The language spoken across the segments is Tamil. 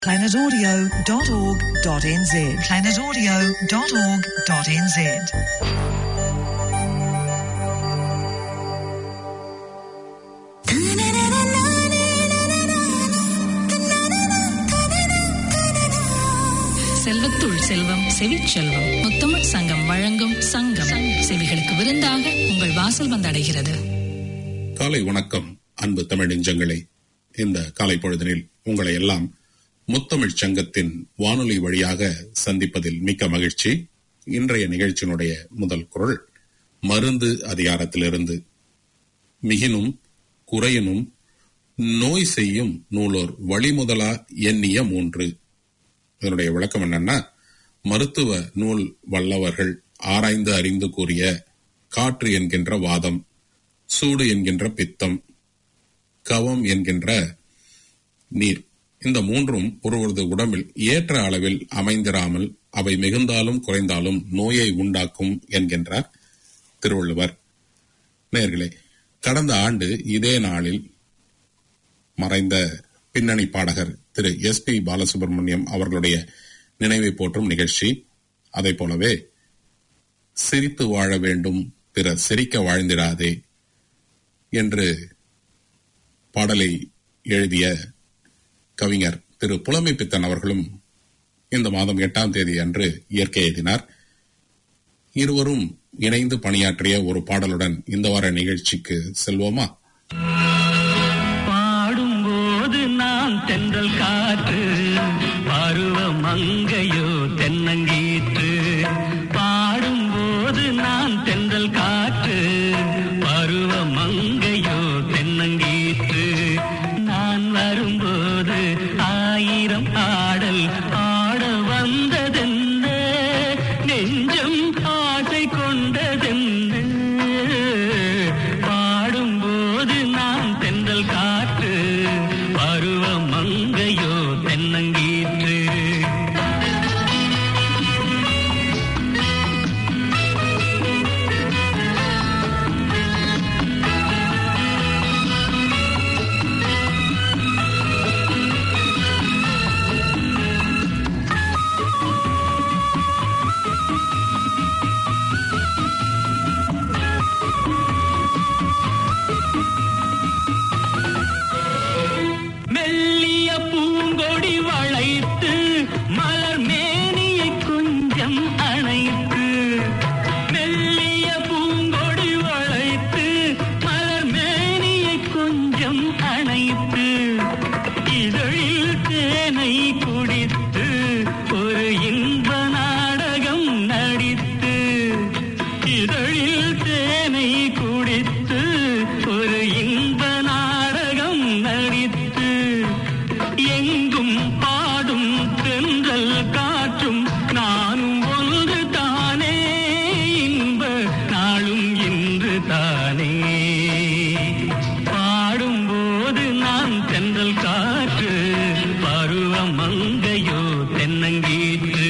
planetaudio.org.nz planetaudio.org.nz செல்வத்துள் செல்வம் செவிச்செல்வம் முத்தமிழ் சங்கம் வழங்கும் சங்கம் செவிகளுக்கு விருந்தாக உங்கள் வாசல் வந்தடைகிறது காலை வணக்கம் அன்பு தமிழ் நெஞ்சங்களே இந்த காலை பொழுதினில் உங்களை எல்லாம் முத்தமிழ் சங்கத்தின் வானொலி வழியாக சந்திப்பதில் மிக்க மகிழ்ச்சி இன்றைய நிகழ்ச்சியினுடைய முதல் குரல் மருந்து அதிகாரத்திலிருந்து மிகினும் குறையினும் நோய் செய்யும் நூலோர் வழிமுதலா எண்ணிய மூன்று இதனுடைய விளக்கம் என்னன்னா மருத்துவ நூல் வல்லவர்கள் ஆராய்ந்து அறிந்து கூறிய காற்று என்கின்ற வாதம் சூடு என்கின்ற பித்தம் கவம் என்கின்ற நீர் இந்த மூன்றும் ஒருவரது உடம்பில் ஏற்ற அளவில் அமைந்திராமல் அவை மிகுந்தாலும் குறைந்தாலும் நோயை உண்டாக்கும் என்கின்றார் திருவள்ளுவர் நேர்களே கடந்த ஆண்டு இதே நாளில் மறைந்த பின்னணி பாடகர் திரு எஸ் பி பாலசுப்ரமணியம் அவர்களுடைய நினைவை போற்றும் நிகழ்ச்சி அதை போலவே சிரித்து வாழ வேண்டும் பிறர் சிரிக்க வாழ்ந்திடாதே என்று பாடலை எழுதிய கவிஞர் திரு புலமை பித்தன் அவர்களும் இந்த மாதம் எட்டாம் தேதி அன்று இயற்கை எழுதினார் இருவரும் இணைந்து பணியாற்றிய ஒரு பாடலுடன் இந்த வார நிகழ்ச்சிக்கு செல்வோமா பாடும்போது நான் தென்றல் காற்று பருவ மங்கையோ தென்னங்கீற்று பாடும்போது நான் தென்றல் காற்று பருவ மங்கையோ தென்னங்கீற்று நான் வரும்போது ஆயிரம் ஆடல் ஆட வந்ததென்ன நெஞ்சம் ஆசை கொண்டதென்ன பாடும்போது நான் தென்றல் காற்று பருவ மங்கையோ தென்னங்கீற்று மெல்லிய பூங்கொடி வளைத்து மலர் மேனியை கொஞ்சம் அணைத்து மெல்லிய பூங்கொடி வளைத்து மலர் மேனியை கொஞ்சம் அணைத்து இதழில் தேனை குடித்து ஒரு இன்ப நாடகம் நடித்து இதழில் தேனை குடித்து ஒரு இன்ப நாடகம் நடித்து எங்கும் பாடும் தென்றல் காற்றும் நானும் ஒன்று தானே இன்ப நாளும் இன்று தானே பாடும்போது நான் தென்றல் காற்று பருவ மங்கையோ தென்னங்கீற்று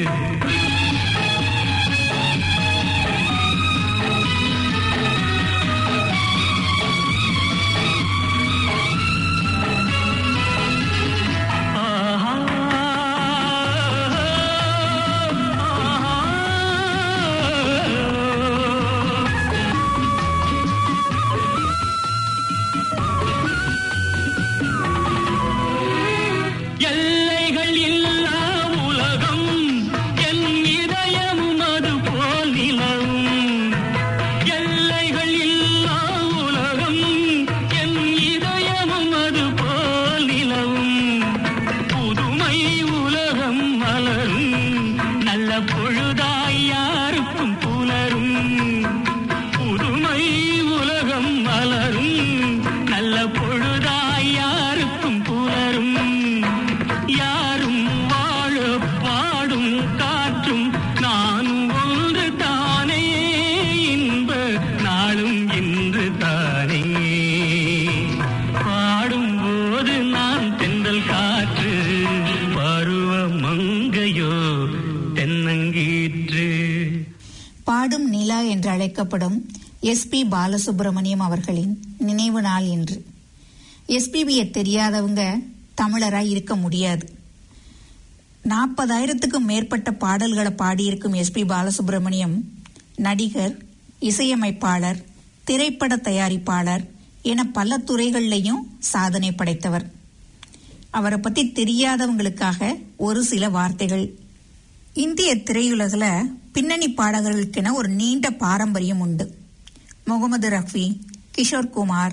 எல்லைகள் இல்லா உலகம் என் இதயமும் அது போல் நிலவும் எல்லைகள் இல்லா உலகம் என் இதயமும் அது போல் நிலவும் புதுமை உலகம் மலரும் நல்ல பொழுதாய் யாருக்கும் புலரும் புதுமை உலகம் மலரும் நல்ல பொழுதாய் யாருக்கும் புலரும் யாரும் வாழ பாடும் காற்றும் நானும் ஒன்று தானே இன்ப நாளும் இன்று தானே பாடும்போது நான் தென்றல் காற்று பருவ மங்கையோ தென்னங்கீற்று பாடும் நிலா என்று அழைக்கப்படும் எஸ் பி பாலசுப்ரமணியம் அவர்களின் நினைவு நாள் இன்று எஸ்பிபியை தெரியாதவங்க தமிழராய் இருக்க முடியாது நாற்பதாயிரத்துக்கும் மேற்பட்ட பாடல்களை பாடியிருக்கும் எஸ்பி பாலசுப்ரமணியம் நடிகர் இசையமைப்பாளர் திரைப்பட தயாரிப்பாளர் என பல துறைகள்லையும் சாதனை படைத்தவர் அவரை பத்தி தெரியாதவங்களுக்காக ஒரு சில வார்த்தைகள் இந்திய திரையுலகில் பின்னணி பாடகர்களுக்கென ஒரு நீண்ட பாரம்பரியம் உண்டு Mohammed Rafi Kishore Kumar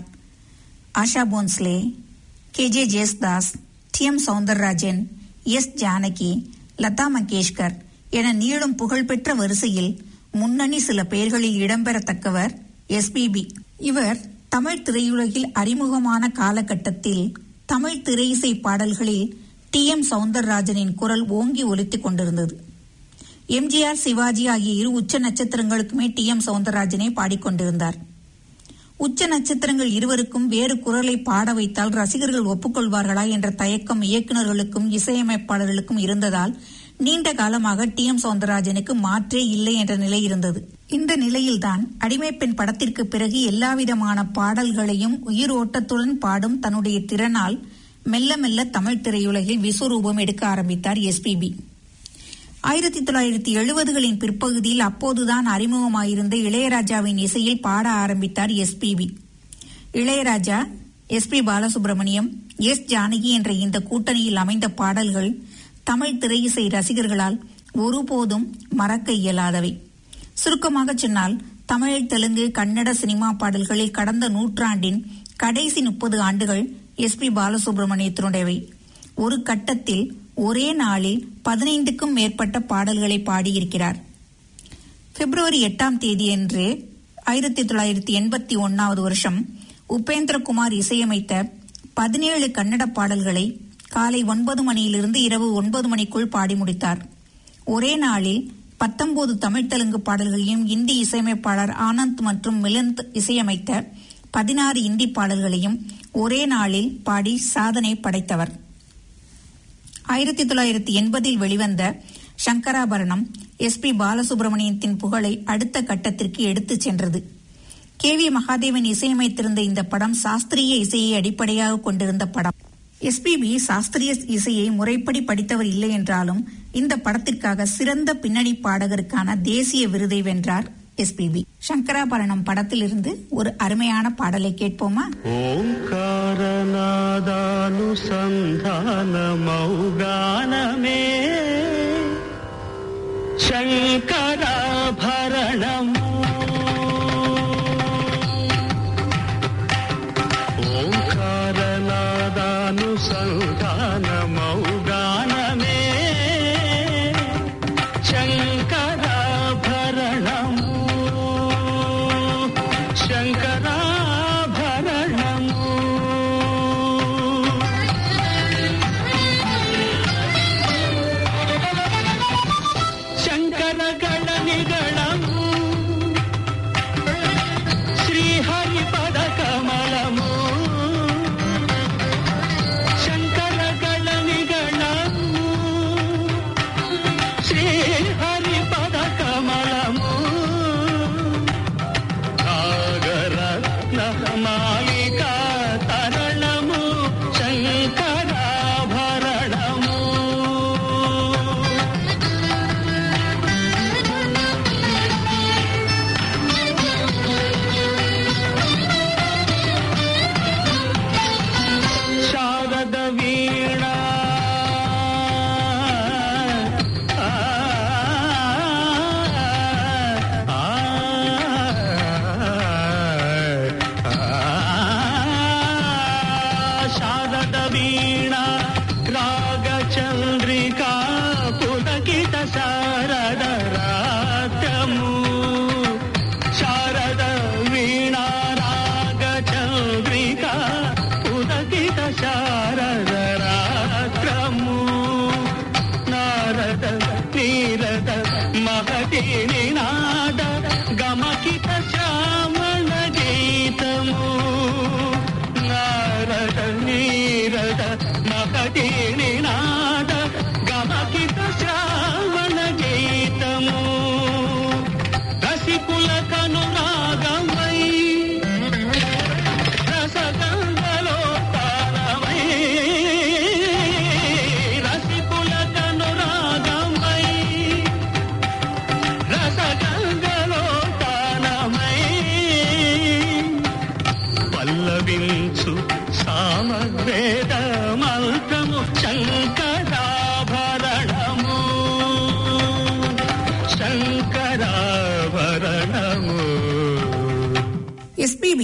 Asha Bhosle K J Yesudas T M Soundararajan S Janaki Lata Mangeshkar என நீளும் புகழ்பெற்ற வரிசையில் முன்னணி சில பெயர்களில் இடம்பெறத்தக்கவர் எஸ்பிபி இவர் தமிழ் திரையுலகில் அறிமுகமான காலகட்டத்தில் தமிழ் திரையிசை பாடல்களில் டி எம் சவுந்தரராஜனின் குரல் ஓங்கி ஒலித்துக் கொண்டிருந்தது எம்ஜிஆர் சிவாஜி ஆகிய இரு உச்ச நட்சத்திரங்களுக்குமே டி எம் சவுந்தரராஜனே பாடிக்கொண்டிருந்தார் உச்ச நட்சத்திரங்கள் இருவருக்கும் வேறு குரலை பாட வைத்தால் ரசிகர்கள் ஒப்புக்கொள்வார்களா என்ற தயக்கம் இயக்குநர்களுக்கும் இசையமைப்பாளர்களுக்கும் இருந்ததால் நீண்ட காலமாக டி எம் சவுந்தரராஜனுக்கு மாற்றே இல்லை என்ற நிலை இருந்தது இந்த நிலையில்தான் அடிமைப்பெண் படத்திற்கு பிறகு எல்லாவிதமான பாடல்களையும் உயிர் ஓட்டத்துடன் பாடும் தன்னுடைய திறனால் மெல்ல மெல்ல தமிழ் திரையுலகில் விஸ்வரூபம் எடுக்க ஆரம்பித்தார் எஸ்பிபி ஆயிரத்தி தொள்ளாயிரத்தி எழுபதுகளின் பிற்பகுதியில் அப்போதுதான் அறிமுகமாயிருந்த இளையராஜாவின் இசையில் பாட ஆரம்பித்தார் SPB Ilaiyaraaja S P Balasubrahmanyam S Janaki என்ற இந்த கூட்டணியில் அமைந்த பாடல்கள் தமிழ் திரையிசை ரசிகர்களால் ஒருபோதும் மறக்க இயலாதவை சுருக்கமாக சொன்னால் தமிழ் தெலுங்கு கன்னட சினிமா பாடல்களில் கடந்த நூற்றாண்டின் கடைசி முப்பது ஆண்டுகள் எஸ் பி பாலசுப்ரமணியத்தினுடையவை ஒரு கட்டத்தில் ஒரே நாளில் பதினைந்துக்கும் மேற்பட்ட பாடல்களை பாடியிருக்கிறார் பிப்ரவரி எட்டாம் தேதியன்று ஆயிரத்தி தொள்ளாயிரத்தி எண்பத்தி ஒன்னாவது வருஷம் உபேந்திரகுமார் இசையமைத்த பதினேழு கன்னட பாடல்களை காலை ஒன்பது மணியிலிருந்து இரவு ஒன்பது மணிக்குள் பாடி முடித்தார் ஒரே நாளில் பத்தொன்பது தமிழ் தெலுங்கு பாடல்களையும் இந்தி இசையமைப்பாளர் ஆனந்த் மற்றும் மிலந்த் இசையமைத்த பதினாறு இந்தி பாடல்களையும் ஒரே நாளில் பாடி சாதனை படைத்தவர் ஆயிரத்தி தொள்ளாயிரத்தி எண்பதில் வெளிவந்த சங்கராபரணம் எஸ் பி பாலசுப்ரமணியத்தின் புகழை அடுத்த கட்டத்திற்கு எடுத்துச் சென்றது கே வி மகாதேவன் இசையமைத்திருந்த இந்த படம் சாஸ்திரிய இசையை அடிப்படையாக கொண்டிருந்த படம் எஸ்பிபி சாஸ்திரிய இசையை முறைப்படி படித்தவர் இல்லை என்றாலும் இந்த படத்திற்காக சிறந்த பின்னணி பாடகருக்கான தேசிய விருதை வென்றார் எஸ்பிபி சங்கராபரணம் படத்திலிருந்து ஒரு அருமையான பாடலை கேட்போமா ఓంకారనాదానుసంధానమౌగానమే శంకరాభరణము ఓంకారనాదానుసంధానమౌగానమే శంకరాభరణము శంకరాభరణము శంకరగణ నిగళము శ్రీహరి పద కమలము శంకరగణ నిగళము శ్రీహరి పద కమలము నాగరత్న మాలిక తరణము శంకరాభరణము శారద వీణ ఆ, ఆ, ఆ, శారద వీణ రాగచంద్రికా పులకిత శారద రాత్రము శారద వీణా రాగచంద్రికా పులకిత శారద రాత్రము నారద నీరద మహతి నినాద గమకిత శ్రావణ గీతము నారద నీరద మహతి నినాద గమకిత శ్రావణ గీతము రసికుల కనురాగమై రసగంగలో తారమై రసికుల కనురాగమై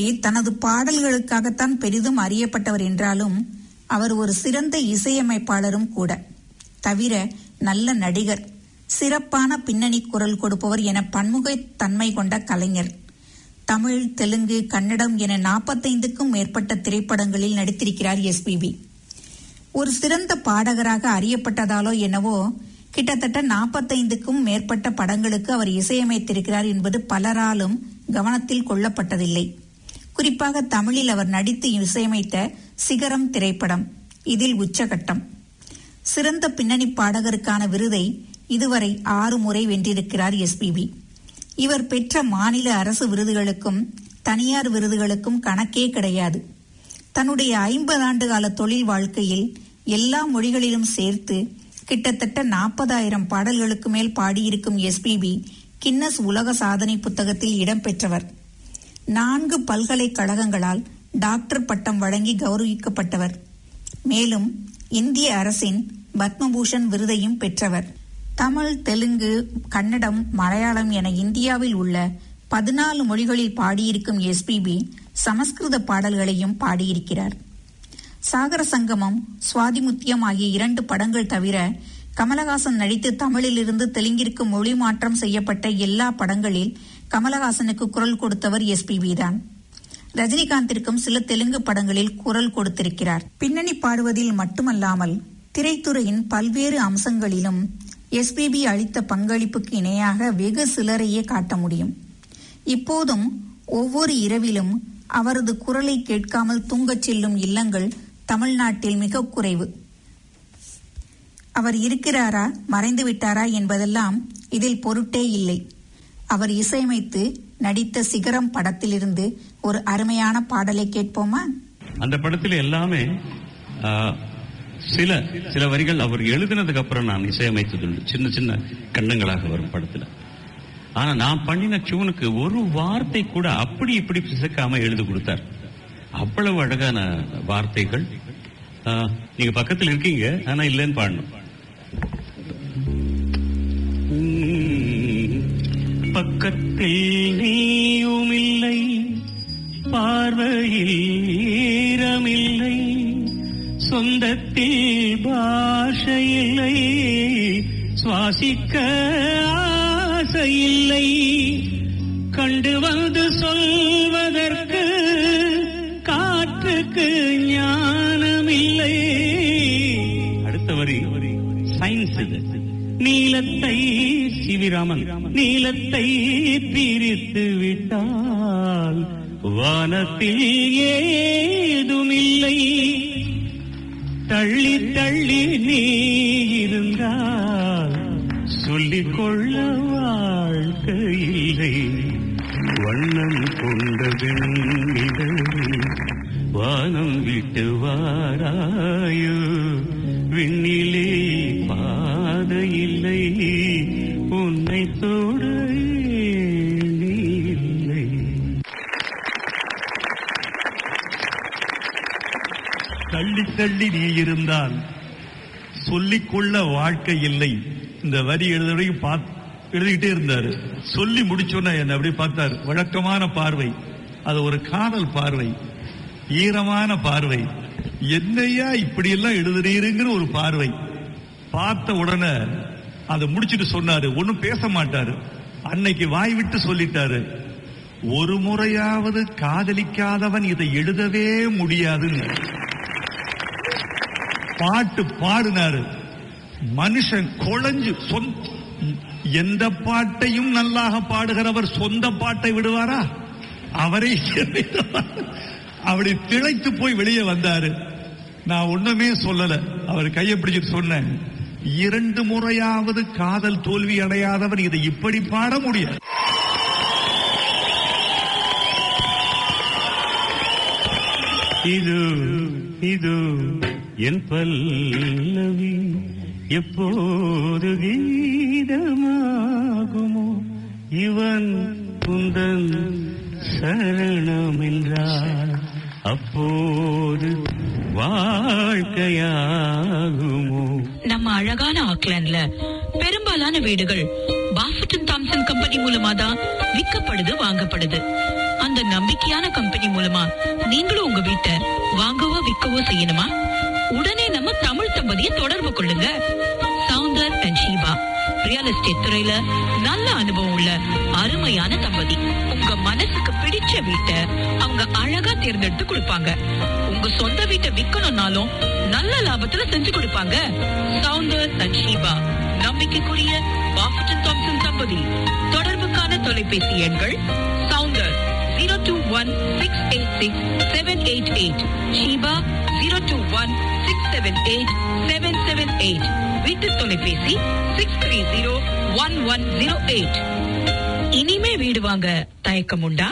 தனது பாடல்களுக்காகத்தான் பெரிதும் அறியப்பட்டவர் என்றாலும் அவர் ஒரு சிறந்த இசையமைப்பாளரும் கூட தவிர நல்ல நடிகர் சிறப்பான பின்னணி குரல் கொடுப்பவர் என பன்முகத் தன்மை கொண்ட கலைஞர் தமிழ் தெலுங்கு கன்னடம் என நாற்பத்தைந்துக்கும் மேற்பட்ட திரைப்படங்களில் நடித்திருக்கிறார் எஸ்பிபி ஒரு சிறந்த பாடகராக அறியப்பட்டதாலோ என்னவோ கிட்டத்தட்ட நாற்பத்தைந்துக்கும் மேற்பட்ட படங்களுக்கு அவர் இசையமைத்திருக்கிறார் என்பது பலராலும் கவனத்தில் கொள்ளப்பட்டதில்லை குறிப்பாக தமிழில் அவர் நடித்து இசையமைத்த சிகரம் திரைப்படம் இதில் உச்சகட்டம் சிறந்த பின்னணி பாடகருக்கான விருதை இதுவரை ஆறு முறை வென்றிருக்கிறார் எஸ்பிபி இவர் பெற்ற மாநில அரசு விருதுகளுக்கும் தனியார் விருதுகளுக்கும் கணக்கே கிடையாது தன்னுடைய ஐம்பது ஆண்டு கால தொழில் வாழ்க்கையில் எல்லா மொழிகளிலும் சேர்த்து கிட்டத்தட்ட நாற்பதாயிரம் பாடல்களுக்கு மேல் பாடியிருக்கும் எஸ்பிபி கின்னஸ் உலக சாதனை புத்தகத்தில் இடம்பெற்றவர் நான்கு பல்கலைக்கழகங்களால் டாக்டர் பட்டம் வழங்கி கௌரவிக்கப்பட்டவர் மேலும் இந்திய அரசின் பத்மபூஷன் விருதையும் பெற்றவர் தமிழ் தெலுங்கு கன்னடம் மலையாளம் என இந்தியாவில் உள்ள பதினாலு மொழிகளில் பாடியிருக்கும் எஸ்பிபி சமஸ்கிருத பாடல்களையும் பாடியிருக்கிறார் சாகர சங்கமம் சுவாதிமுத்தியம் ஆகிய இரண்டு படங்கள் தவிர கமலஹாசன் நடித்து தமிழிலிருந்து தெலுங்கிற்கு மொழி மாற்றம் செய்யப்பட்ட எல்லா படங்களில் கமலஹாசனுக்கு குரல் கொடுத்தவர் எஸ்பிபி தான் ரஜினிகாந்திற்கும் சில தெலுங்கு படங்களில் குரல் கொடுத்திருக்கிறார் பின்னணி பாடுவதில் மட்டுமல்லாமல் திரைத்துறையின் பல்வேறு அம்சங்களிலும் எஸ்பிபி அளித்த பங்களிப்புக்கு இணையாக வெகு சிலரையே காட்ட முடியும் இப்போதும் ஒவ்வொரு இரவிலும் அவரது குரலை கேட்காமல் தூங்கச் செல்லும் இல்லங்கள் தமிழ்நாட்டில் மிக குறைவு அவர் இருக்கிறாரா மறைந்து விட்டாரா என்பதெல்லாம் இதில் பொருட்டே இல்லை அவர் இசையமைத்து நடித்த சிகரம் படத்திலிருந்து ஒரு அருமையான பாடலை கேட்போமா அந்த படத்துல எல்லாமே ஆ, சில சில வரிகள் அவர் எழுதினதுக்கு அப்புறம் நான் இசையமைத்ததுண்டு சின்ன சின்ன கண்ணங்களாக வரும் படத்துல ஆனா நான் பண்ணின டியூனுக்கு ஒரு வார்த்தை கூட அப்படி இப்படி பிசக்காம எழுதி கொடுத்தார் அவ்வளவு அழகான வார்த்தைகள் ஆ, நீங்க பக்கத்துல இருக்கீங்க ஆனா இல்லைன்னு பாடணும் உம், பக்கத்தில் நீயும் இல்லை பார்வையில் ஈரமில்லை சொந்தத்தில் பாஷை இல்லை சுவாசிக்க ஆசையில்லை கண்டு வந்து சொல்வதற்கு காற்றுக்கு ஞானமில்லை அடுத்த வரி சயின்ஸ் இது நீலத்தை சிவிராமன் நீலத்தை பிரித்து விட்டால் வானத்தில் ஏதுமில்லை தள்ளி தள்ளி நீ இருந்தால் சொல்லிக் கொள்ள வாழ்க்கை இல்லை வண்ணம் கொண்ட வெண்ணிலவு வானம் விட்டு வாராயோ விண்ணிலே பாதை இல்லை உன்னை தொட ஏணி இல்லை தள்ளி தள்ளி நீ இருந்தால் சொல்லிக்கொள்ள வாழ்க்கை இல்லை இந்த வரி எழுத வரைக்கும் பாத்- எழுதிக்கிட்டே இருந்தாரு சொல்லி முடிச்சோன்ன என்ன அப்படி பார்த்தார் வழக்கமான பார்வை அது ஒரு காதல் பார்வை ஈரமான பார்வை என்னையா இப்படி எல்லாம் எழுதுறீருங்கிற ஒரு பார்வை பார்த்த உடனே அதை முடிச்சிட்டு சொன்னாரு ஒன்னும் பேச மாட்டாரு அன்னைக்கு வாய் விட்டு சொல்லிட்டாரு ஒரு முறையாவது காதலிக்காதவன் இதை எழுதவே முடியாதுன்னு பாட்டு பாடினாரு மனுஷன் குழஞ்சு சொந்த எந்த பாட்டையும் நல்லாக பாடுகிறவர் சொந்த பாட்டை விடுவாரா அவரை அப்படி திளைத்து போய் வெளியே வந்தாரு நான் ஒண்ணுமே சொல்லல அவர் கையை பிடிச்சிட்டு சொன்னேன் இரண்டு முறையாவது காதல் தோல்வி அடையாதவன் இதை இப்படி பாட முடியாது இது இது என் பல்லவி எப்போது கீதமாகுமோ இவன் குந்தன் சரணம் என்றார் அப்போது வாழ்க்கையாகுமோ நம்ம அழகான ஆக்லாண்ட்ல பெரும்பாலான வீடுகள் பாஃபட்டன் தாம்சன் கம்பெனி மூலமா தான் விற்கப்படுது வாங்கப்படுது அந்த அந்த நம்பிக்கையான கம்பெனி மூலமா நீங்களும் உங்க வீட்டை வாங்கவோ விற்கவோ செய்யணுமா உடனே நம்ம தமிழ் தம்பதியை தொடர்பு கொள்ளுங்க Soundar and Sheeba real estate துறையில நல்ல அனுபவம் உள்ள அருமையான தம்பதி உங்க மனசுக்கு பிடிச்ச வீட்டை அவங்க அழகா தேர்ந்தெடுத்து கொடுப்பாங்க உங்க சொந்த வீட்டை விக்கணும்னாலும் நல்ல லாபத்துல செஞ்சு கொடுப்பாங்க சவுந்தர் அண்ட் ஷீபா நம்பிக்கைக்குரிய பாஃபட்டன் தாம்சன் தம்பதி தொடர்புக்கான தொலைபேசி எண்கள் Soundar zero two one six eight six seven eight eight Sheeba zero two one six seven eight seven seven eight வீட்டு தொலைபேசி six three zero one one zero eight இனிமே வீடு வாங்க தயக்கம் உண்டா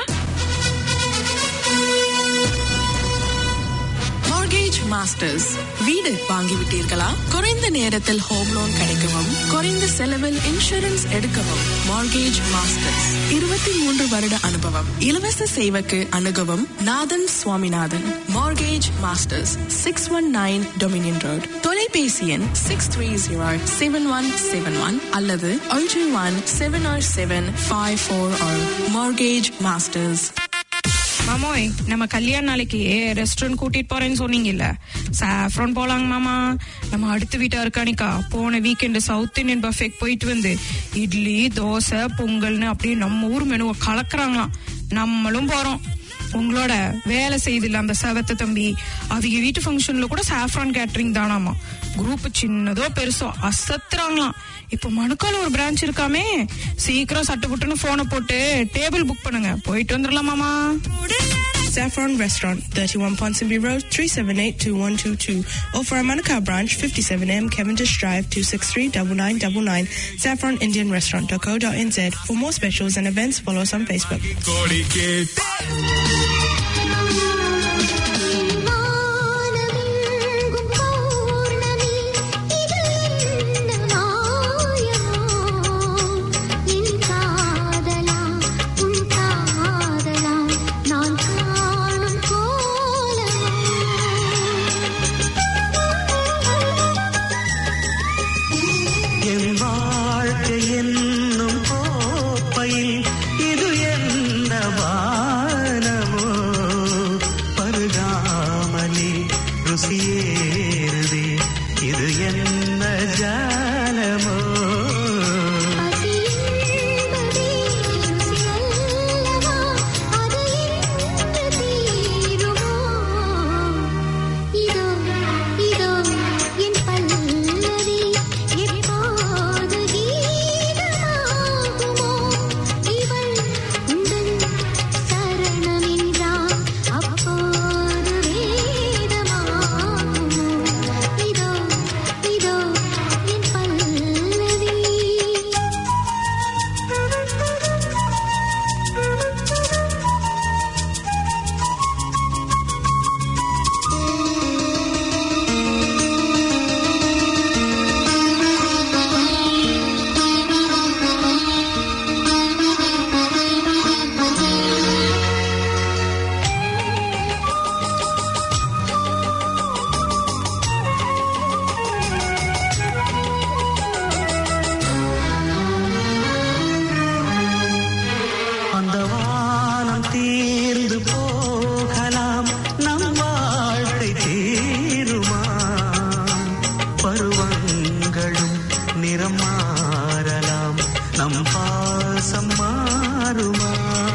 மார்கேஜ் மாஸ்டர்ஸ் வீடு வாங்கிவிட்டீர்களா குறைந்த நேரத்தில் ஹோம் லோன் கிடைக்கவும் குறைந்த செலவில் இன்சூரன்ஸ் எடுக்கவும் மார்கேஜ் மாஸ்டர்ஸ் இருபத்தி மூன்று வருட அனுபவம் இலவச சேவைக்கு அணுகவும் Nathan Swaminathan Mortgage Masters six one nine Dominion Road தொலைபேசி எண் six three zero seven one seven one அல்லது ஒன்று one seven or seven five four or Mortgage Masters மாமோய் நம்ம கல்யாண நாளைக்கு ரெஸ்டாரண்ட் கூட்டிட்டு போறேன்னு சொன்னீங்கல்ல சாஃப்ரான் போலாங்க மாமா நம்ம அடுத்த வீட்டா இருக்கானிக்கா போன வீக்கெண்டு சவுத் இந்தியன் பஃபேக் போயிட்டு வந்து இட்லி தோசை பொங்கல்னு அப்படியே நம்ம ஊர் மெனுவை கலக்குறாங்களாம் நம்மளும் போறோம் உங்களோட வேலை செய்தில்ல அந்த செவத்த தம்பி அவங்க வீட்டு ஃபங்க்ஷன்ல கூட சாஃப்ரான் கேட்டரிங் தானாமா குரூப் சின்னதோ பெருசோ அசத்துறாங்களாம் இப்போ மணுக்கால ஒரு பிரான்ச் இருக்காமே சீக்கிரம் சட்டு புட்டுன்னு போனை போட்டு டேபிள் புக் பண்ணுங்க போயிட்டு வந்துடலாம் மாமா Saffron Restaurant, 31 Ponsonby Road, 378-2122. Or for our Manukau branch, 57M Cavendish Drive, 263-9999. Saffron Indian Restaurant.co.nz. For more specials and events, follow us on Facebook. என் வாழ்க்கை என்னும் கோப்பையில் இது என்ன வானமோ பருகாமலே ருசியேறுதே இது என்ன ஜாலமோ அந்த வானம் தீர்ந்து போகலாம் நம் வாழ்க்கை தீருமா பருவங்களும் நிறம் மாறலாம் நம் பாசம் மாறுமா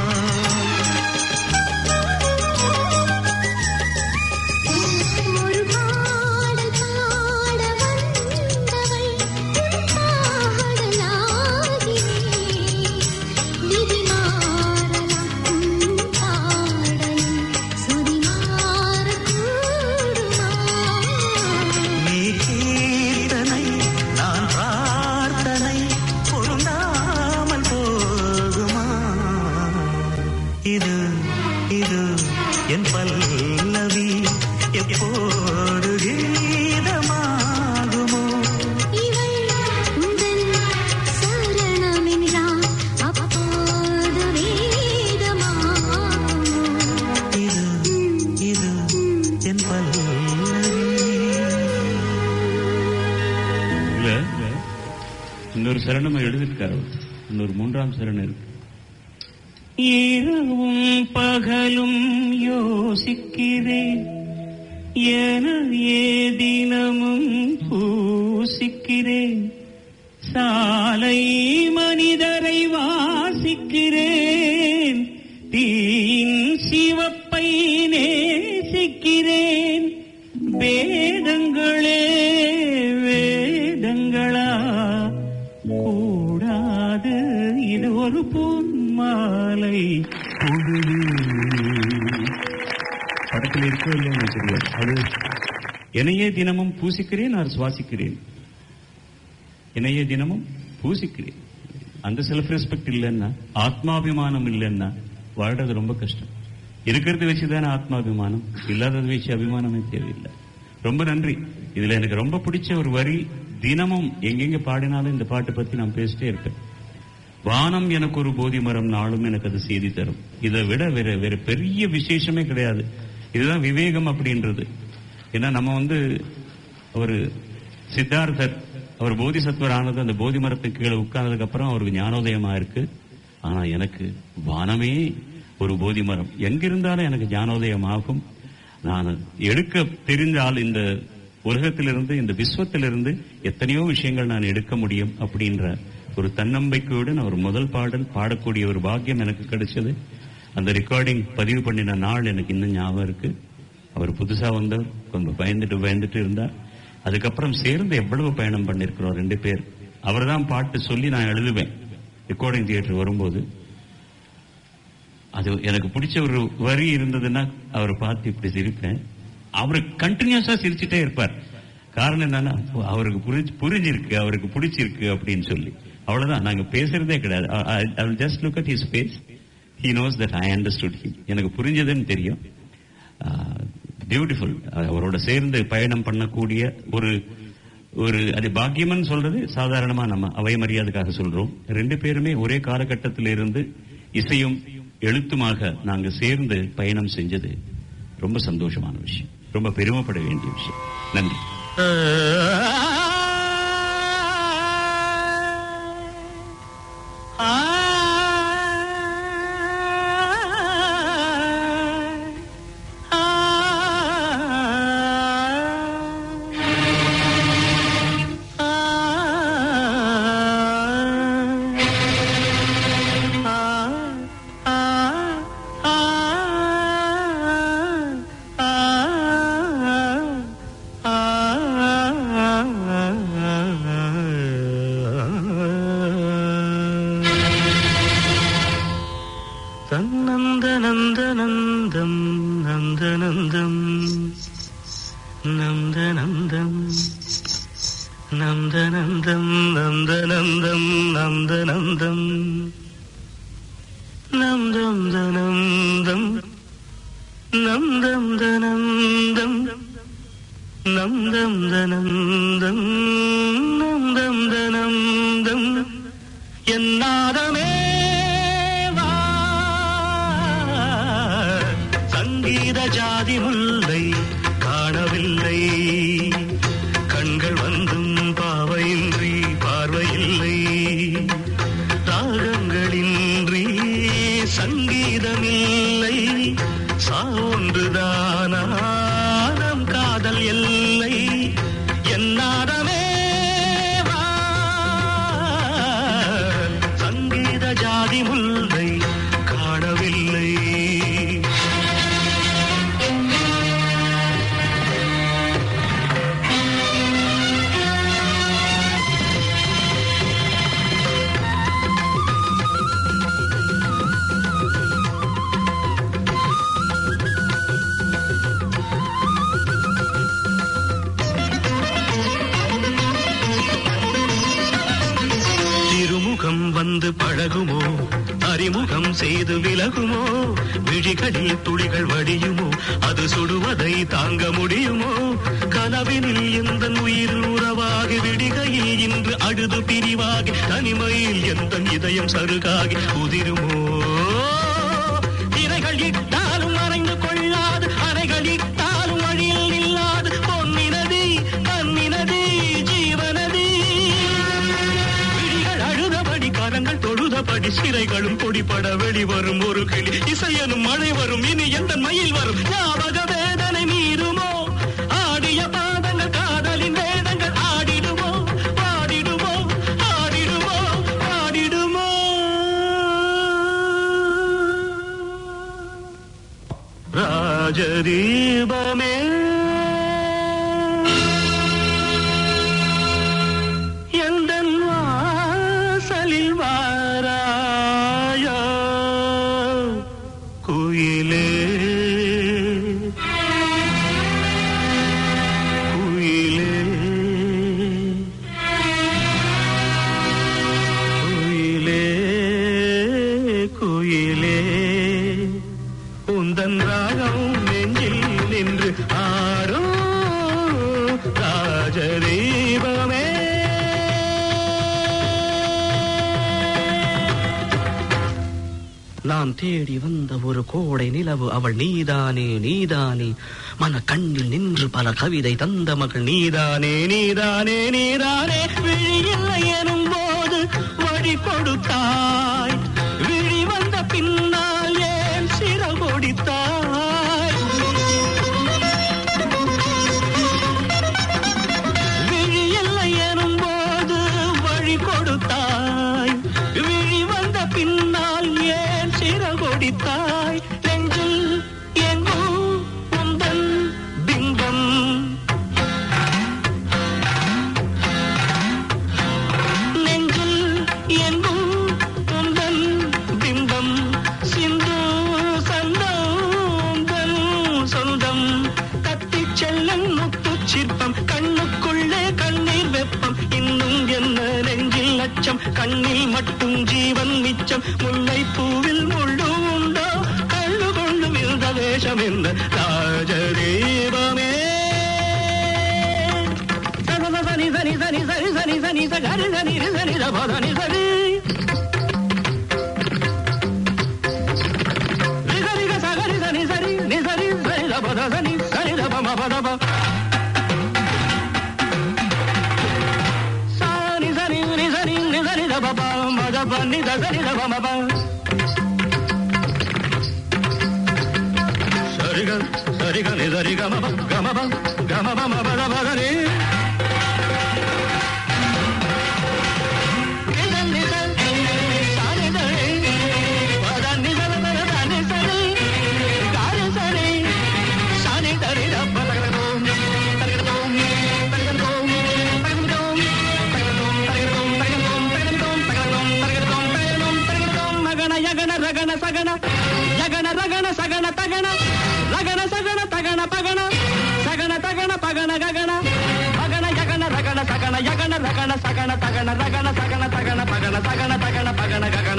நீ கீர்த்தனை நான் பிரார்த்தனை பொருந்தாமல் போகுமா இது இது என் பல்லவி எப்போது கீதமாகுமோ இது இது என் பல்லவி இல்ல இன்னொரு சரணம் எழுதியிருக்காரு அவர். இன்னொரு மூன்றாம் சரணம் இருக்கு இரவும் பகலும் யோசிக்கிறேன் என ஏதினமும் பூசிக்கிறேன் சாலை மனிதரை வாசிக்கிறேன் தீன் சிவப்பை நேசிக்கிறேன் வேதங்களே வேதங்களா கூடாது இது ஒரு பொன்மாலை பொழுது படத்தில் இருக்கோ இல்லையா எனக்கு தெரியாது அது என்னையே தினமும் பூசிக்கிறேன் நான் சுவாசிக்கிறேன் என்னையே தினமும் பூசிக்கிறேன் அந்த செல்ஃப் ரெஸ்பெக்ட் இல்லைன்னா ஆத்மாபிமானம் இல்லைன்னா வாழ்றது ரொம்ப கஷ்டம் இருக்கிறத வச்சுதானே ஆத்மாபிமானம் இல்லாததை வச்சு அபிமானமே தேவையில்லை ரொம்ப நன்றி இதுல எனக்கு ரொம்ப பிடிச்ச ஒரு வரி தினமும் எங்கெங்க பாடினாலும் இந்த பாட்டு பத்தி நான் பேசிட்டே இருப்பேன் வானம் எனக்கு ஒரு போதி மரம் நாளும் எனக்கு அது செய்தி தரும் இதை விட வேற வேற பெரிய விசேஷமே கிடையாது இதுதான் விவேகம் அப்படின்றது ஏன்னா நம்ம வந்து ஒரு சித்தார்த்தர் அவர் போதிசத்வர் ஆனது அந்த போதி மரத்துக்கு கீழே உட்கார்ந்ததுக்கு அப்புறம் அவருக்கு ஞானோதயமா இருக்கு ஆனா எனக்கு வானமே ஒரு போதி மரம் எங்கிருந்தாலும் எனக்கு ஞானோதயம் ஆகும் நான் எடுக்க தெரிஞ்சால் இந்த உலகத்திலிருந்து இந்த விஸ்வத்திலிருந்து எத்தனையோ விஷயங்கள் நான் எடுக்க முடியும் அப்படின்ற ஒரு தன்னம்பிக்கையுடன் அவர் முதல் பாடல் பாடக்கூடிய ஒரு பாக்கியம் எனக்கு கிடைச்சது அந்த ரெக்கார்டிங் பதிவு பண்ணின நாள் எனக்கு இன்னும் ஞாபகம் இருக்கு அவர் புதுசா வந்தவர் கொஞ்சம் பயந்துட்டு பயந்துட்டு இருந்தார் அதுக்கப்புறம் சேர்ந்து எவ்வளவு பயணம் பண்ணிருக்கிறோம் ரெண்டு பேர் அவர் தான் பாட்டு சொல்லி நான் எழுதுவேன் ரெக்கார்டிங் தியேட்டர் வரும்போது அது எனக்கு பிடிச்ச ஒரு வரி இருந்ததுன்னா அவரை பார்த்து இப்படி சிரிப்பேன் அவரு கண்டினியூஸா சிரிச்சுட்டே இருப்பார் காரணம் என்னன்னா அவருக்கு புரிஞ்சு புரிஞ்சிருக்கு அவருக்கு பிடிச்சிருக்கு அப்படின்னு சொல்லி அவ்வளவுதான் நாங்க பேசுறதே கிடையாது I just look at his face he knows that I understood him எனக்கு புரிஞ்சதுன்னு தெரியும் பியூட்டிஃபுல் அவரோட சேர்ந்து பயணம் பண்ணக்கூடிய ஒரு ஒரு அது பாக்கியம்னு சொல்றது சாதாரணமா நம்ம அவை மரியாதைக்காக சொல்றோம் ரெண்டு பேருமே ஒரே காலகட்டத்தில் இருந்து இசையும் எழுத்துமாக நாங்க சேர்ந்து பயணம் செஞ்சது ரொம்ப சந்தோஷமான விஷயம் ரொம்ப பெருமைப்பட வேண்டிய விஷயம் நன்றி தன்னந்தனந்தனந்தம் நந்தனந்தம் நந்தனந்தம் நந்தனந்தம் நந்தனந்தம் நந்தனந்தம் நந்தம் தனந்தம் நந்தம் தனந்தம் நந்தம் தனந்தம் நந்தம் தனந்தம் என்னாதமே வா சங்கீத ஜாதி முல்லை காணவில்லை கண்கள் வந்தும் பாவையின்றி பார்வையில்லை ராகங்களின்றி சங்கீதமில்லை சான்றுதானா நம் காதல் எல்லை என்னாதமே வா சங்கீத ஜாதி முல்லை காணவில்லை திருமுகம் வந்து பழகுமோ அறிமுகம் செய்து விலகுமோ விழிகளில் துளிகள் வடியுமோ அது சுடுவதை தாங்க முடியுமோ கனவினில் எந்த உயிர் உறவாகி விடிகையில் இன்று அழுது பிரிவாகி தனிமையில் எந்த இதயம் சருகாகி உதிருமோ திரைகள் இட்டாலும் மறைந்து கொள்ளாது அறைகள் இட்டாலும் வழியில் நில்லாது பொன்னினதி கண்ணினதி ஜீவனதி விழிகள் அழுதபடி கரங்கள் தொழுத படி சிறைகளும் பொடிபட வெளிவரும் ஒரு கிளி இசையனும் மழை வரும் இனி எந்த மயில் வரும் ஞாபக வேதனை மீறுமோ ஆடிய பாதங்கள் காதலின் வேதங்கள் ஆடிடுமோ பாடிடுமோ ஆடிடுமோ ஆடிடுமோ ராஜதீபமே எந்தன் வாசலில் வாராயோ குயிலே குயிலே குயிலே குயிலே உந்தன் ராகம் நெஞ்சில் நின்று ஆடும் ராஜதீபமே நான் தேடி வந்த ஒரு கோடை நிலவு அவள் நீதானே நீதானே மன கண்ணில் நின்று பல கவிதை தந்த மகள் நீதானே நீதானே நீதானே விழியில்லை எனும் போது வழி கொடுத்தாய் விழி வந்த பின்னால் ஏன் சிரம் கொடுத்தாய் விழியில்லை எனும் போது வழி கொடுத்தாய் விழி வந்த பின்னால் ஏன் சிறகொடித்தாய் நெஞ்சில் எங்கும் உந்தன் பிம்பம் நெஞ்சில் எங்கும் உந்தன் பிம்பம் சிந்து சந்தோந்தன் சொந்தம் கத்திச் செல்லும் முத்துச் சிற்பம் கண்ணுக்குள்ளே கண்ணீர் வெப்பம் இன்னும் என்ன நெஞ்சில் அச்சம் கண்ணில் மட்டும் ஜீவன் மிச்சம் முல்லை பூவில் முள்ளு உண்டோ கள்ளு கொண்டு விழுந்த வேஷம் என்ன ராஜதீபமே சனி சனி சனி சனி சனி சனி சகரி சனி ரி சனி சபதனி சரி ரி சரி க சகரி சனி சரி நி சரி சரி சபத சனி சரி சப மபதப சனி சரி ரி சரி நி சரி சப ப மதப நி த சரி சப மப சரி க சரி க நி சரி க மப க மப க மப மபத பதனி சகன ரகன சகன ஜகன ரகன சகன தகன ரகன சகன தகன பகன சகன தகன பகன ககன பகன ஜகன ரகன சகன யகன ரகன சகன தகன ரகன சகன தகன பகன சகன தகன பகன ககன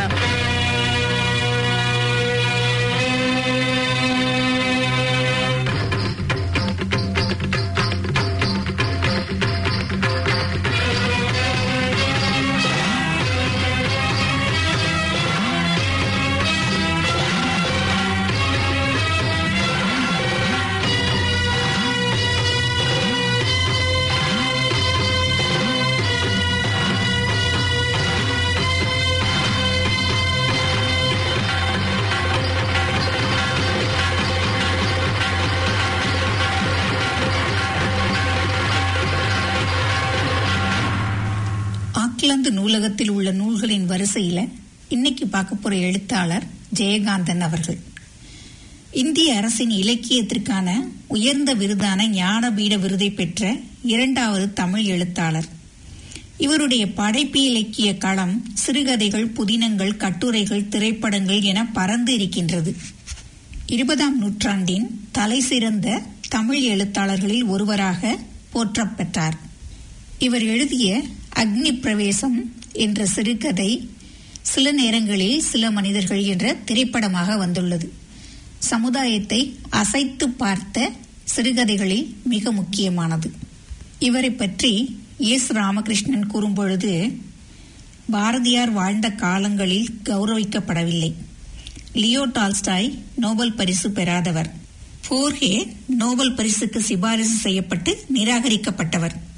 ஆக்லாந்து நூலகத்தில் உள்ள நூல்களின் வரிசையில இன்னைக்கு பார்க்க போற எழுத்தாளர் ஜெயகாந்தன் அவர்கள் இந்திய அரசின் இலக்கியத்திற்கான உயர்ந்த விருதான ஞானபீட விருதை பெற்ற இரண்டாவது தமிழ் எழுத்தாளர் இவருடைய படைப்பு இலக்கிய களம் சிறுகதைகள் புதினங்கள் கட்டுரைகள் திரைப்படங்கள் என பறந்து இருக்கின்றது இருபதாம் நூற்றாண்டின் தலைசிறந்த தமிழ் எழுத்தாளர்களில் ஒருவராக போற்றப்பெற்றார் இவர் எழுதிய அக்னி பிரவேசம் என்ற சிறுகதை சில நேரங்களில் சில மனிதர்கள் என்ற திரைப்படமாக வந்துள்ளது சமுதாயத்தை அசைத்து பார்த்த சிறுகதைகளில் மிக முக்கியமானது இவரை பற்றி எஸ் ராமகிருஷ்ணன் கூறும்பொழுது பாரதியார் வாழ்ந்த காலங்களில் கௌரவிக்கப்படவில்லை லியோ டால்ஸ்டாய் நோபல் பரிசு பெறாதவர் போர்ஹே நோபல் பரிசுக்கு சிபாரிசு செய்யப்பட்டு நிராகரிக்கப்பட்டவர்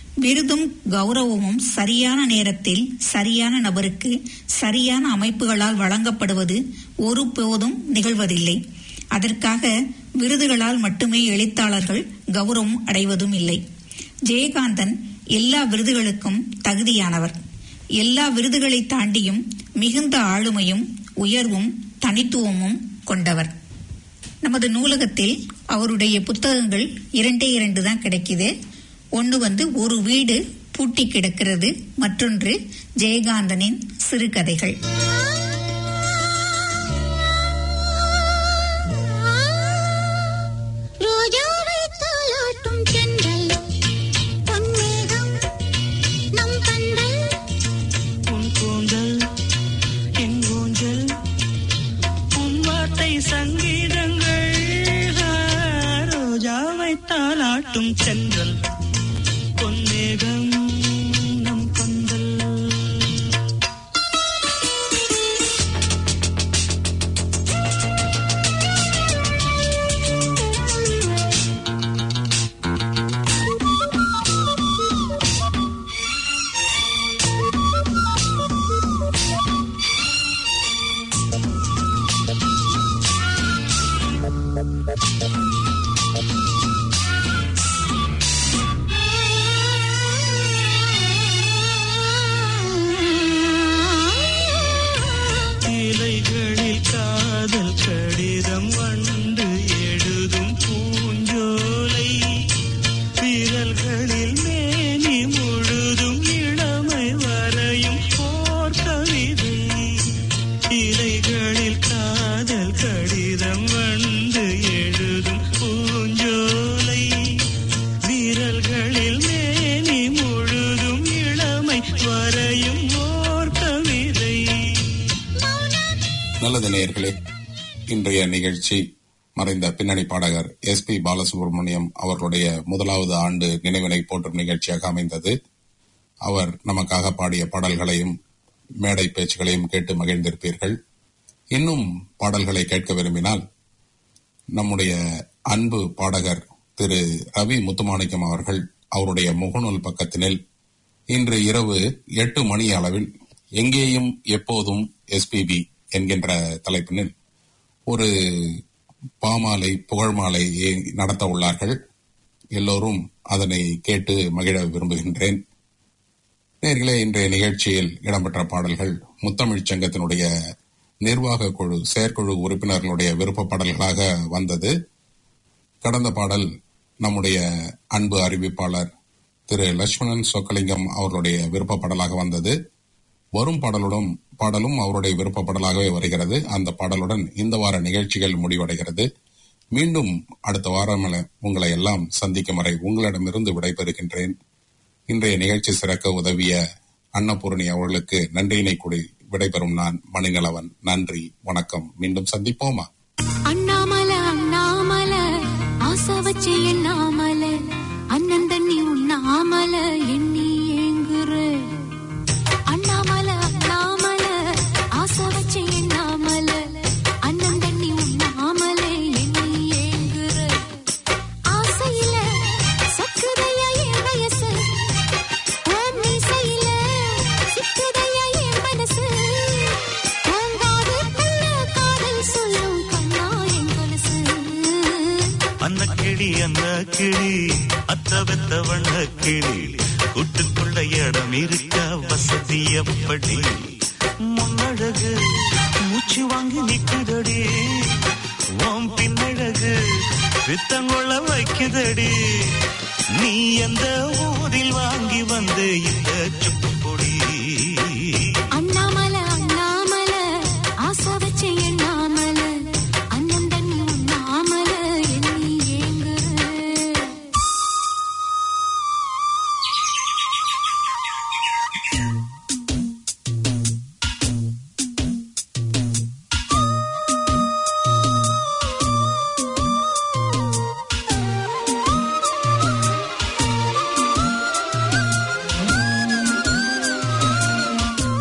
விருதும் கௌரவமும் சரியான நேரத்தில் சரியான நபருக்கு சரியான அமைப்புகளால் வழங்கப்படுவது ஒருபோதும் நிகழ்வதில்லை அதற்காக விருதுகளால் மட்டுமே எழுத்தாளர்கள் கௌரவம் அடைவதும் இல்லை ஜெயகாந்தன் எல்லா விருதுகளுக்கும் தகுதியானவர் எல்லா விருதுகளை தாண்டியும் மிகுந்த ஆளுமையும் உயர்வும் தனித்துவமும் கொண்டவர் நமது நூலகத்தில் அவருடைய புத்தகங்கள் இரண்டே இரண்டு தான் கிடைக்குது ஒன்று வந்து ஒரு வீடு பூட்டி கிடக்கிறது மற்றொன்று ஜெயகாந்தனின் சிறுகதைகள் ரோஜாவை தாலாட்டும் தென்றல் பொன்மேகம் நம் பந்தல் உன் கூந்தல் என் ஊஞ்சல் உன் வார்த்தை சங்கீதங்கள் ரோஜாவை தாளாட்டும் சென்றல் பொன்னேகம் நம் பந்தல் இலைகளில் காதல் கடிதம் வந்து எழுதும் பூஞ்சோலை விரல்களில் மேனி முழுதும் இளமை வரையும் போர் கவிதை இலைகளில் காதல் கடிதம் வந்து எழுதும் பூஞ்சோலை விரல்களில் மேனி முழுதும் இளமை வரையும் ஓர் கவிதை நல்லது நேயர்களே இன்றைய நிகழ்ச்சி மறைந்த பின்னணி பாடகர் எஸ் பி பாலசுப்ரமணியம் அவர்களுடைய முதலாவது ஆண்டு நினைவினை போற்றும் நிகழ்ச்சியாக அமைந்தது அவர் நமக்காக பாடிய பாடல்களையும் மேடை பேச்சுகளையும் கேட்டு மகிழ்ந்திருப்பீர்கள் இன்னும் பாடல்களை கேட்க விரும்பினால் நம்முடைய அன்பு பாடகர் திரு ரவி முத்துமாணிக்கம் அவர்கள் அவருடைய முகநூல் பக்கத்தினில் இன்று இரவு எட்டு மணி அளவில் எங்கேயும் எப்போதும் எஸ்பிபி என்கின்ற தலைப்பினில் ஒரு பாமாலை புகழ்மாலை நடத்த உள்ளார்கள் எல்லோரும் அதனை கேட்டு மகிழ விரும்புகின்றேன் நேர்களே இன்றைய நிகழ்ச்சியில் இடம்பெற்ற பாடல்கள் முத்தமிழ்ச் சங்கத்தினுடைய நிர்வாக குழு செயற்குழு உறுப்பினர்களுடைய விருப்ப பாடல்களாக வந்தது கடந்த பாடல் நம்முடைய அன்பு அறிவிப்பாளர் திரு லட்சுமணன் சொக்கலிங்கம் அவர்களுடைய விருப்ப பாடலாக வந்தது வரும் பாடலுடன் பாடலும் அவருடைய விருப்ப பாடலாகவே வருகிறது அந்த பாடலுடன் இந்த வார நிகழ்ச்சிகள் முடிவடைகிறது மீண்டும் அடுத்த வாரம் உங்களை எல்லாம் சந்திக்கும் வரை உங்களிடமிருந்து விடைபெறுகின்றேன் இன்றைய நிகழ்ச்சி சிறக்க உதவிய அன்னபூரணி அவர்களுக்கு நன்றியினை கூடி விடைபெறும் நான் மணிநலவன் நன்றி வணக்கம் மீண்டும் சந்திப்போமா அண்ணாமல அண்ணாமல ஆசை வச்சு எண்ணாமல அண்ணன் தண்ணி உண்ணாமல எண்ணி ஏங்குற அண்ணாமல அண்ணாமல ஆசை வச்சு எண்ணாமல அண்ணன் தண்ணி உண்ணாமல எண்ணி ஏங்குற ஆசையில சக்குதையா என் வயசு ஓம் மீசையில சிக்குதையா என் மனசு பூங்காதுக்குள்ள காதல் சொல்லும் கண்ணா என் கொலுசு அன்னக்கிளி அன்னக்கிளி அத்த வெத்த வண்ணக்கிளி கூட்டுக்குள்ள இடம் இருக்க வசதி எப்படி முன்னழகு மூச்சு வாங்கி நிக்குதடி ஓம் பின்னழகு வித்தங்கொள்ள வைக்குதடி நீ எந்த ஊரில் வாங்கி வந்து இந்த சுக்கு